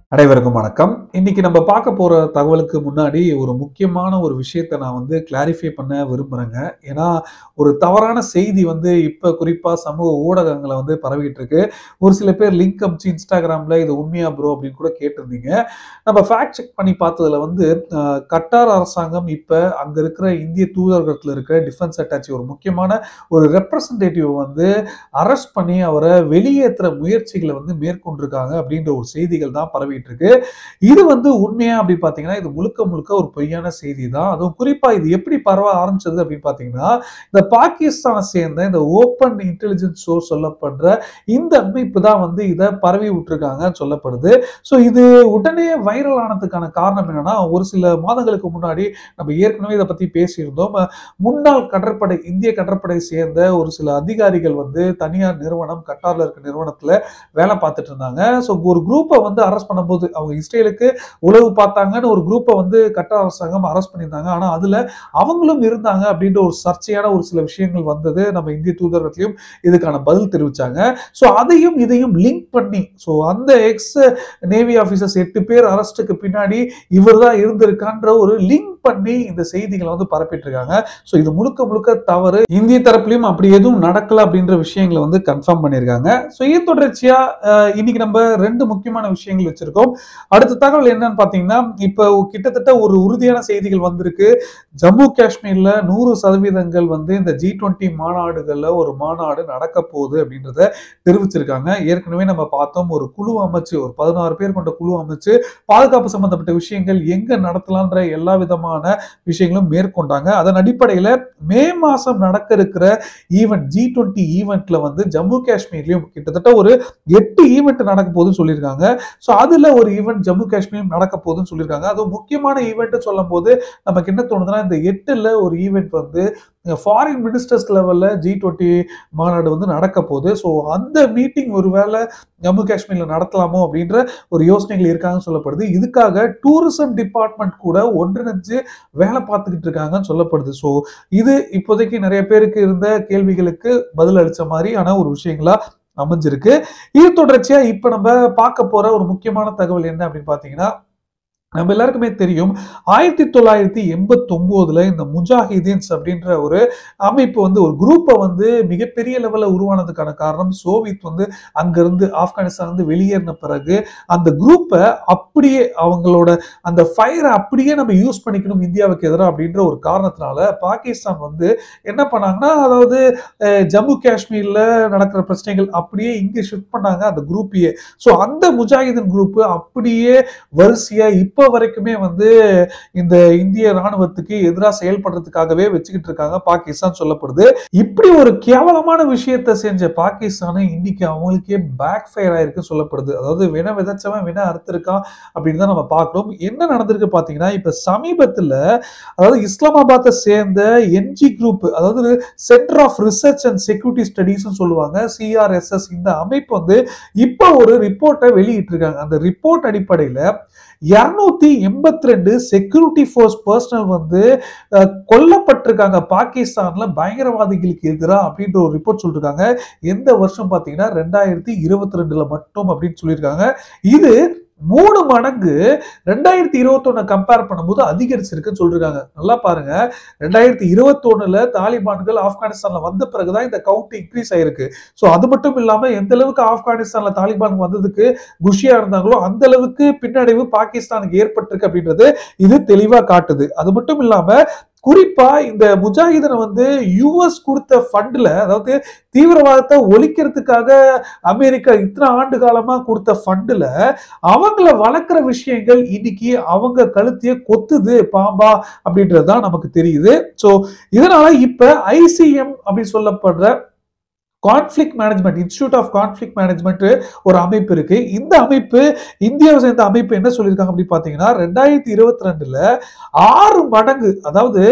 அனைவருக்கும் வணக்கம் இன்னைக்கு நம்ம பார்க்க போற தகவலுக்கு முன்னாடி ஒரு முக்கியமான ஒரு விஷயத்தை நான் வந்து கிளாரிஃபை பண்ண விரும்புறேங்க ஏன்னா ஒரு தவறான செய்தி வந்து இப்ப குறிப்பா சமூக ஊடகங்களை வந்து பரவிட்டு இருக்கு ஒரு சில பேர் லிங்க் அமிச்சு இன்ஸ்டாகிராம்ல இது உண்மையா ப்ரோ அப்படின்னு கூட கேட்டிருந்தீங்க நம்ம ஃபேக்ட் செக் பண்ணி பார்த்ததுல வந்து அஹ், கட்டார் அரசாங்கம் இப்ப அங்க இருக்கிற இந்திய தூதரகத்துல இருக்கிற டிஃபென்ஸ் அட்டாச்சி ஒரு முக்கியமான ஒரு ரெப்ரசன்டேட்டிவ் வந்து அரெஸ்ட் பண்ணி அவரை வெளியேற்றுற முயற்சிகளை வந்து மேற்கொண்டிருக்காங்க அப்படின்ற ஒரு செய்திகள் தான் பரவிட்டு இருக்கு இது வந்து உண்மையா அப்படி பாத்தீங்கன்னா இது முழுக்க முழுக்க ஒரு பொய்யான செய்தி தான் அதுவும் குறிப்பா இது எப்படி பரவ ஆரம்பிச்சது அப்படின்னு பாத்தீங்கன்னா இந்த பாகிஸ்தானை சேர்ந்த இந்த ஓப்பன் இன்டெலிஜென்ஸ் சோர்ஸ் சொல்லப்படுற இந்த அமைப்பு தான் வந்து இதை பரவி விட்டுருக்காங்கன்னு சொல்லப்படுது ஸோ இது உடனே வைரல் ஆனதுக்கான காரணம் என்னன்னா ஒரு சில மாதங்களுக்கு முன்னாடி நம்ம ஏற்கனவே இதை பத்தி பேசியிருந்தோம் முன்னாள் கடற்படை இந்திய கடற்படை சேர்ந்த ஒரு சில அதிகாரிகள் வந்து தனியார் நிறுவனம் கட்டார்ல இருக்க நிறுவனத்துல வேலை பார்த்துட்டு இருந்தாங்க ஸோ ஒரு குரூப்பை வந்து அரெஸ்ட் பண்ணும்போது அவங்க இஸ்ரேலுக்கு உளவு பார்த்தாங்கன்னு ஒரு குரூப்பை வந்து கட்டார் அரசாங்கம் அரெஸ்ட் பண்ணியிருந்தாங்க ஆனா அதுல அவங்களும் இருந்தாங்க அப்படின்ற ஒரு சர்ச்சையான ஒரு சில விஷயங்கள் வந்தது நம்ம இந்திய தூதரகத்திலையும் இதுக்கான பதில் தெரிவிச்சாங்க ஸோ அதையும் இதையும் லிங்க் பண்ணி ஸோ அந்த எக்ஸ் நேவி ஆஃபீஸர்ஸ் எட்டு பேர் அரெஸ்ட்டுக்கு பின்னாடி இவர் தான் இருந்திருக்கான்ற ஒரு லிங்க் பண்ணி இந்த செய்திகளை வந்து பரப்பிட்டு இருக்காங்க ஸோ இது முழுக்க முழுக்க தவறு இந்திய தரப்புலையும் அப்படி எதுவும் நடக்கல அப்படின்ற விஷயங்களை வந்து கன்ஃபார்ம் பண்ணியிருக்காங்க ஸோ இது தொடர்ச்சியா அஹ், இன்னைக்கு நம்ம ரெண்டு முக்கியமான விஷயங்கள் வச்சிருக்கோம் அடுத்த தகவல் என்னன்னு பார்த்தீங்கன்னா இப்போ கிட்டத்தட்ட ஒரு உறுதியான செய்திகள் வந்திருக்கு ஜம்மு காஷ்மீர்ல நூறு சதவீதங்கள் வந்து இந்த ஜி டுவெண்ட்டி மாநாடுகள்ல ஒரு மாநாடு நடக்க போகுது அப்படின்றத தெரிவிச்சிருக்காங்க ஏற்கனவே நம்ம பார்த்தோம் ஒரு குழு அமைச்சு ஒரு பதினாறு பேர் கொண்ட குழு அமைச்சு பாதுகாப்பு சம்பந்தப்பட்ட விஷயங்கள் எங்க நடத்தலான்ற எல்லா விதமான விஷயங்களும் மேற்கொண்டாங்க அதன் அடிப்படையில மே மாசம் நடக்க இருக்கிற ஈவெண்ட் ஜி டுவெண்ட்டி ஈவெண்ட்ல வந்து ஜம்மு காஷ்மீர்லயும் கிட்டத்தட்ட ஒரு எட்டு ஈவெண்ட் நடக்க போகுதுன்னு சொல்லியிருக்காங்க ஸோ அதுல ஒரு ஈவெண்ட் ஜம்மு காஷ்மீரும் நடக்க போகுதுன்னு சொல்லியிருக்காங்க அது முக்கியமான ஈவெண்ட் சொல்லும் போது நமக்கு என்ன தோணுதுன்னா இந்த எட்டுல ஒரு ஈவெண்ட் வந்து ஃபாரின் மினிஸ்டர்ஸ் லெவல்ல ஜி டுவெண்ட்டி மாநாடு வந்து நடக்க போகுது ஸோ அந்த மீட்டிங் ஒருவேளை ஜம்மு காஷ்மீர்ல நடத்தலாமோ அப்படின்ற ஒரு யோசனைகள் இருக்காங்கன்னு சொல்லப்படுது இதுக்காக டூரிசம் டிபார்ட்மெண்ட் கூட ஒன்றிணைஞ்சு வேலை பார்த்துக்கிட்டு இருக்காங்கன்னு சொல்லப்படுது ஸோ இது இப்போதைக்கு நிறைய பேருக்கு இருந்த கேள்விகளுக்கு பதில் அளிச்ச மாதிரியான ஒரு விஷயங்களா அமைஞ்சிருக்கு இது தொடர்ச்சியா இப்ப நம்ம பார்க்க போற ஒரு முக்கியமான தகவல் என்ன அப்படின்னு பாத்தீங்கன்னா நம்ம எல்லாருக்குமே தெரியும் ஆயிரத்தி தொள்ளாயிரத்தி எண்பத்தி ஒன்பதுல இந்த முஜாஹிதீன்ஸ் அப்படின்ற ஒரு அமைப்பு வந்து ஒரு குரூப்பை வந்து மிகப்பெரிய லெவல்ல உருவானதுக்கான காரணம் சோவியத் வந்து அங்கிருந்து ஆப்கானிஸ்தான் வந்து வெளியேறின பிறகு அந்த குரூப்பை அப்படியே அவங்களோட அந்த ஃபயரை அப்படியே நம்ம யூஸ் பண்ணிக்கணும் இந்தியாவுக்கு எதிராக அப்படின்ற ஒரு காரணத்தினால பாகிஸ்தான் வந்து என்ன பண்ணாங்கன்னா அதாவது அஹ், ஜம்மு காஷ்மீர்ல நடக்கிற பிரச்சனைகள் அப்படியே இங்கே ஷிஃப்ட் பண்ணாங்க அந்த குரூப்பையே ஸோ அந்த முஜாஹிதீன் குரூப் அப்படியே வரிசையா இப்போ வரைக்குமே வந்து இந்த இந்திய ராணுவத்துக்கு எதிராக செயல்படுறதுக்காகவே வச்சுக்கிட்டு இருக்காங்க பாகிஸ்தான் சொல்லப்படுது இப்படி ஒரு கேவலமான விஷயத்தை செஞ்ச பாகிஸ்தான் இன்னைக்கு அவங்களுக்கே பேக் ஃபயர் ஆயிருக்கு சொல்லப்படுது அதாவது வின விதைச்சவன் வின அறுத்திருக்கான் அப்படின்னு தான் நம்ம பார்க்கிறோம் என்ன நடந்திருக்கு பாத்தீங்கன்னா இப்ப சமீபத்துல அதாவது இஸ்லாமாபாத்தை சேர்ந்த என்ஜி குரூப் அதாவது centre of research and security studies சொல்லுவாங்க சிஆர்எஸ்எஸ் இந்த அமைப்பு வந்து இப்போ ஒரு ரிப்போர்ட்டை வெளியிட்டிருக்காங்க அந்த ரிப்போர்ட் அடிப்படையில இருநூத்தி எண்பத்தி ரெண்டு செக்யூரிட்டி ஃபோர்ஸ் பர்சனல் வந்து அஹ், கொல்லப்பட்டிருக்காங்க பாகிஸ்தான்ல பயங்கரவாதிகளுக்கு எதிராக அப்படின்ற ஒரு ரிப்போர்ட் சொல்லிருக்காங்க எந்த வருஷம் பாத்தீங்கன்னா ரெண்டாயிரத்தி இருபத்தி ரெண்டுல மட்டும் அப்படின்னு சொல்லியிருக்காங்க இது மூணு மடங்கு ரெண்டாயிரத்தி இருபத்தொன்னு கம்பேர் பண்ணும்போது அதிகரிச்சிருக்குன்னு சொல்லிருக்காங்க நல்லா பாருங்க ரெண்டாயிரத்தி இருபத்தொன்னுல தாலிபான்கள் ஆப்கானிஸ்தான்ல வந்த பிறகுதான் இந்த கவுண்ட் இன்க்ரீஸ் ஆயிருக்கு ஸோ அது மட்டும் இல்லாம எந்த அளவுக்கு ஆப்கானிஸ்தான்ல தாலிபான் வந்ததுக்கு குஷியா இருந்தாங்களோ அந்த அளவுக்கு பின்னடைவு பாகிஸ்தானுக்கு ஏற்பட்டிருக்கு அப்படின்றது இது தெளிவா காட்டுது அது மட்டும் இல்லாம குறிப்பா இந்த முஜாஹிதனை வந்து யுஎஸ் கொடுத்த ஃபண்ட்ல அதாவது தீவிரவாதத்தை ஒழிக்கிறதுக்காக அமெரிக்கா இத்தனை ஆண்டு காலமா கொடுத்த ஃபண்ட்ல அவங்கள வளர்க்குற விஷயங்கள் இன்னைக்கு அவங்க கழுத்தையே கொத்துது பாம்பா அப்படின்றது தான் நமக்கு தெரியுது ஸோ இதனால இப்ப ஐசிஎம் அப்படின்னு சொல்லப்படுற conflict management institute of conflict management ஒரு அமைப்பு இருக்கு இந்த அமைப்பு இந்தியாவை சேர்ந்த அமைப்பு என்ன சொல்லியிருக்காங்க அப்படின்னு பார்த்தீங்கன்னா ரெண்டாயிரத்தி இருபத்தி ரெண்டுல ஆறு மடங்கு அதாவது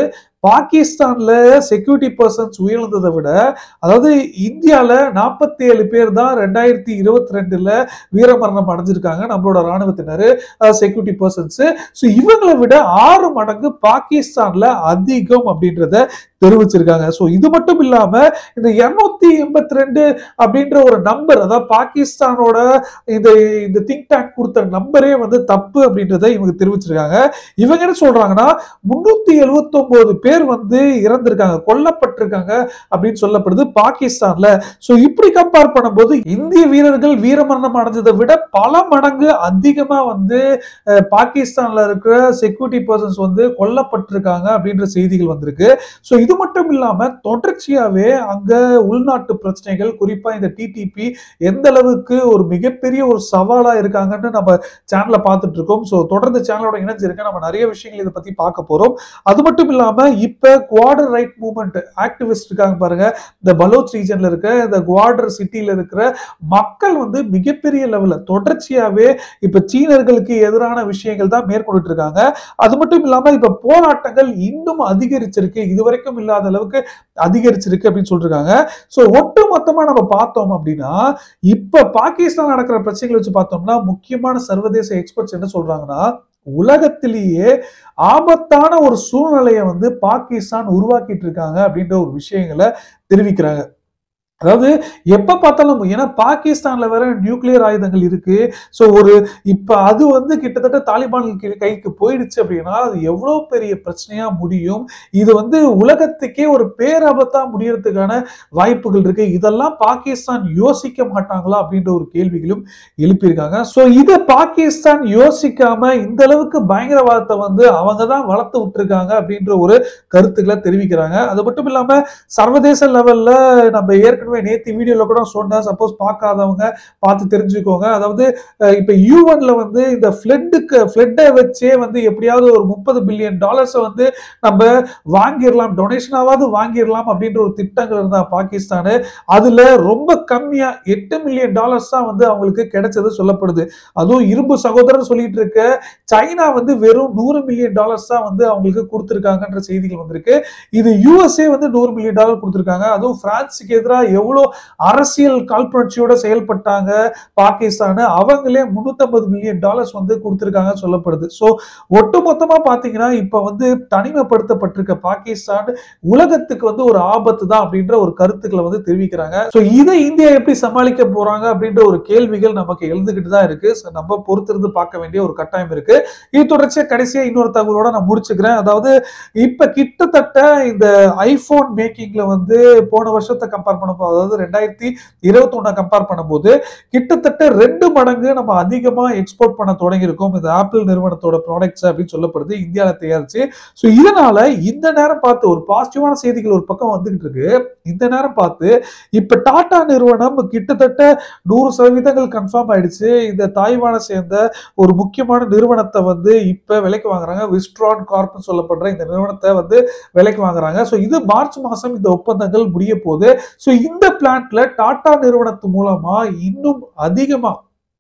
பாகிஸ்தான்ல செக்யூரிட்டி பர்சன்ஸ் உயிரிழந்ததை விட அதாவது இந்தியால நாற்பத்தி ஏழு பேர் தான் ரெண்டாயிரத்தி இருபத்தி ரெண்டுல வீரமரணம் அடைஞ்சிருக்காங்க நம்மளோட ராணுவத்தினர் செக்யூரிட்டி பர்சன்ஸ் ஸோ இவங்களை விட ஆறு மடங்கு பாகிஸ்தான்ல அதிகம் அப்படின்றத தெரிவிச்சிருக்காங்க ஸோ இது மட்டும் இல்லாம இந்த இருநூத்தி எண்பத்தி ரெண்டு அப்படின்ற ஒரு நம்பர் அதாவது பாகிஸ்தானோட இந்த இந்த திங்க் டேங்க் கொடுத்த நம்பரே வந்து தப்பு அப்படின்றத இவங்க தெரிவிச்சிருக்காங்க இவங்க என்ன சொல்றாங்கன்னா முன்னூத்தி எழுபத்தி பேர் வந்து இறந்திருக்காங்க கொல்லப்பட்டிருக்காங்க அப்படின்னு சொல்லப்படுது பாகிஸ்தான்ல ஸோ இப்படி கம்பேர் பண்ணும்போது இந்திய வீரர்கள் வீரமரணம் அடைஞ்சதை விட பல மடங்கு அதிகமா வந்து அஹ், பாகிஸ்தான்ல இருக்கிற செக்யூரிட்டி பர்சன்ஸ் வந்து கொல்லப்பட்டிருக்காங்க அப்படின்ற செய்திகள் வந்திருக்கு ஸோ இது மட்டும் இல்லாம தொடர்ச்சியாவே அங்க உள்நாட்டு பிரச்சனைகள் குறிப்பா இந்த டிடிபி எந்த அளவுக்கு ஒரு மிகப்பெரிய ஒரு சவாலா இருக்காங்கன்னு நம்ம சேனல்ல பார்த்துட்டு இருக்கோம் ஸோ தொடர்ந்து சேனலோட இணைஞ்சிருக்க நம்ம நிறைய விஷயங்கள் இதை பத்தி பார்க்க போறோம் அது மட்டும் இல்லாம இப்ப குவாடர் ரைட் மூவ்மெண்ட் ஆக்டிவிஸ்ட் இருக்காங்க பாருங்க இந்த பலோச் ரீஜன்ல இருக்க இந்த குவாடர் சிட்டில இருக்கிற மக்கள் வந்து மிகப்பெரிய லெவல்ல தொடர்ச்சியாவே இப்ப சீனர்களுக்கு எதிரான விஷயங்கள் தான் மேற்கொண்டுட்டு இருக்காங்க அது மட்டும் இல்லாம இப்ப போராட்டங்கள் இன்னும் அதிகரிச்சிருக்கு இதுவரைக்கும் இல்லாத அளவுக்கு அதிகரிச்சிருக்கு அப்படின்னு சொல்லிருக்காங்க ஸோ ஒட்டு மொத்தமா நம்ம பார்த்தோம் அப்படின்னா இப்ப பாகிஸ்தான் நடக்கிற பிரச்சனைகளை வச்சு பார்த்தோம்னா முக்கியமான சர்வதேச எக்ஸ்பர்ட்ஸ் என்ன சொல்றாங்கன்னா உலகத்திலேயே ஆபத்தான ஒரு சூழ்நிலையை வந்து பாகிஸ்தான் உருவாக்கிட்டு இருக்காங்க அப்படின்ற ஒரு விஷயங்களை தெரிவிக்கிறாங்க அதாவது எப்ப பார்த்தாலும் ஏன்னா பாகிஸ்தான்ல வேற நியூக்ளியர் ஆயுதங்கள் இருக்கு ஸோ ஒரு இப்ப அது வந்து கிட்டத்தட்ட தாலிபான் கி- கைக்கு போயிடுச்சு அப்படின்னா அது எவ்வளவு பெரிய பிரச்சனையா முடியும் இது வந்து உலகத்துக்கே ஒரு பேராபத்தா முடியறதுக்கான வாய்ப்புகள் இருக்கு இதெல்லாம் பாகிஸ்தான் யோசிக்க மாட்டாங்களா அப்படின்ற ஒரு கேள்விகளும் எழுப்பியிருக்காங்க ஸோ இதை பாகிஸ்தான் யோசிக்காம இந்த அளவுக்கு பயங்கரவாதத்தை வந்து அவங்க தான் வளர்த்து விட்டுருக்காங்க அப்படின்ற ஒரு கருத்துக்களை தெரிவிக்கிறாங்க அது மட்டும் இல்லாம சர்வதேச லெவல்ல நம்ம ஏற்கனவே நேத்து வீடியோல கூட சொன்னேன் சப்போஸ் பார்க்காதவங்க பார்த்து தெரிஞ்சுக்கோங்க அதாவது அஹ், இப்ப யூஎன்ல வந்து இந்த ஃபிளட்டுக்கு ஃபிளட்டை வச்சே வந்து எப்படியாவது ஒரு முப்பது பில்லியன் டாலர்ஸை வந்து நம்ம வாங்கிடலாம் டொனேஷனாவது வாங்கிடலாம் அப்படின்ற ஒரு திட்டங்கள் இருந்தா பாகிஸ்தானு அதுல ரொம்ப கம்மியா எட்டு மில்லியன் டாலர்ஸ் தான் வந்து அவங்களுக்கு கிடைச்சது சொல்லப்படுது அதுவும் இரும்பு சகோதரர் சொல்லிட்டு இருக்க சைனா வந்து வெறும் நூறு மில்லியன் டாலர்ஸ் தான் வந்து அவங்களுக்கு கொடுத்துருக்காங்கன்ற செய்திகள் வந்திருக்கு இது யூஎஸ்ஏ வந்து நூறு மில்லியன் டாலர் கொடுத்துருக்காங்க அதுவும் பிரான்ஸுக்கு எதிராக எவ்வளோ அரசியல் காழ்ப்புணர்ச்சியோட செயல்பட்டாங்க பாகிஸ்தான் அவங்களே 350 மில்லியன் டாலர்ஸ் வந்து கொடுத்துருக்காங்க சொல்லப்படுது ஸோ ஒட்டுமொத்தமா பாத்தீங்கன்னா இப்ப வந்து தனிமைப்படுத்தப்பட்டிருக்க பாகிஸ்தான் உலகத்துக்கு வந்து ஒரு ஆபத்து தான் அப்படின்ற ஒரு கருத்துக்களை வந்து தெரிவிக்கிறாங்க ஸோ இதை இந்தியா எப்படி சமாளிக்க போறாங்க அப்படின்ற ஒரு கேள்விகள் நமக்கு எழுந்துகிட்டு தான் இருக்கு ஸோ நம்ம பொறுத்திருந்து பார்க்க வேண்டிய ஒரு கட்டாயம் இருக்கு இது தொடர்ச்சியா கடைசியா இன்னொரு தகவலோட நான் முடிச்சுக்கிறேன் அதாவது இப்ப கிட்டத்தட்ட இந்த ஐபோன் மேக்கிங்ல வந்து போன வருஷத்தை கம்பேர் பண்ணும்போது அதாவது ரெண்டாயிரத்தி இருபத்தி ஒண்ணா கம்பேர் பண்ணும்போது கிட்டத்தட்ட ரெண்டு மடங்கு நம்ம அதிகமா எக்ஸ்போர்ட் பண்ண தொடங்கி இருக்கோம் இந்த ஆப்பிள் நிறுவனத்தோட ப்ராடக்ட்ஸ் அப்படின்னு சொல்லப்படுது இந்தியாவில் தயாரிச்சு ஸோ இதனால இந்த நேரம் பார்த்து ஒரு பாசிட்டிவான செய்திகள் ஒரு பக்கம் வந்துகிட்டு இருக்கு இந்த நேரம் பார்த்து இப்ப டாடா நிறுவனம் கிட்டத்தட்ட நூறு சதவீதங்கள் கன்ஃபார்ம் ஆயிடுச்சு இந்த தாய்வானை சேர்ந்த ஒரு முக்கியமான நிறுவனத்தை வந்து இப்ப விலைக்கு வாங்குறாங்க விஸ்ட்ரான் கார்ப்னு சொல்லப்படுற இந்த நிறுவனத்தை வந்து விலைக்கு வாங்குறாங்க ஸோ இது மார்ச் மாசம் இந்த ஒப்பந்தங்கள் முடிய போகுது ஸோ இந்த பிளான்ட்ல டாடா நிறுவனத்து மூலமா இன்னும் அதிகமா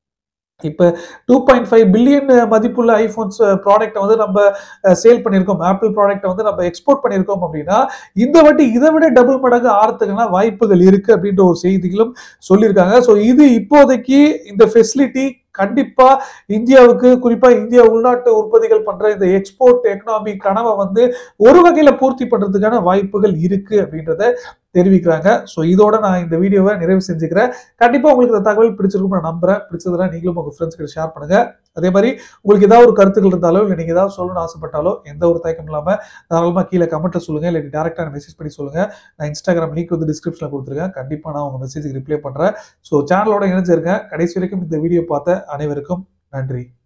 இப்ப டூ பாயிண்ட் ஃபைவ் பில்லியன் மதிப்புள்ள ஐபோன்ஸ் ப்ராடக்ட்டை வந்து நம்ம சேல் பண்ணியிருக்கோம் ஆப்பிள் ப்ராடக்ட்டை வந்து நம்ம எக்ஸ்போர்ட் பண்ணியிருக்கோம் அப்படின்னா இந்த வாட்டி இதை விட டபுள் மடங்கு ஆறதுக்கான வாய்ப்புகள் இருக்கு அப்படின்ற ஒரு செய்திகளும் சொல்லியிருக்காங்க ஸோ இது இப்போதைக்கு இந்த ஃபெசிலிட்டி கண்டிப்பா இந்தியாவுக்கு குறிப்பா இந்தியா உள்நாட்டு உற்பத்திகள் பண்ற இந்த எக்ஸ்போர்ட் எக்கனாமி கனவை வந்து ஒரு வகையில பூர்த்தி பண்றதுக்கான வாய்ப்புகள் இருக்கு அப்படின்றத தெரிவிக்கிறாங்க ஸோ இதோட நான் இந்த வீடியோவை நிறைவு செஞ்சுக்கிறேன் கண்டிப்பா உங்களுக்கு இந்த தகவல் பிடிச்சிருக்கும் நான் நம்புறேன் பிடிச்சதுனா நீங்களும் உங்க ஃப்ரெண்ட்ஸ் கிட்ட ஷேர் பண்ணுங்க அதே மாதிரி உங்களுக்கு ஏதாவது ஒரு கருத்துக்கள் இருந்தாலோ இல்லை நீங்க ஏதாவது சொல்லணும்னு ஆசைப்பட்டாலோ எந்த ஒரு தயக்கம் இல்லாம தாராளமா கீழே கமெண்ட்ல சொல்லுங்க இல்லை டேரக்டா மெசேஜ் பண்ணி சொல்லுங்க நான் இன்ஸ்டாகிராம் லிங்க் வந்து டிஸ்கிரிப்ஷன்ல கொடுத்துருக்கேன் கண்டிப்பா நான் உங்க மெசேஜுக்கு ரிப்ளை பண்றேன் ஸோ சேனலோட இணைஞ்சிருங்க கடைசி வரைக்கும் இந்த வீடியோ பார்த்த அனைவருக்கும் நன்றி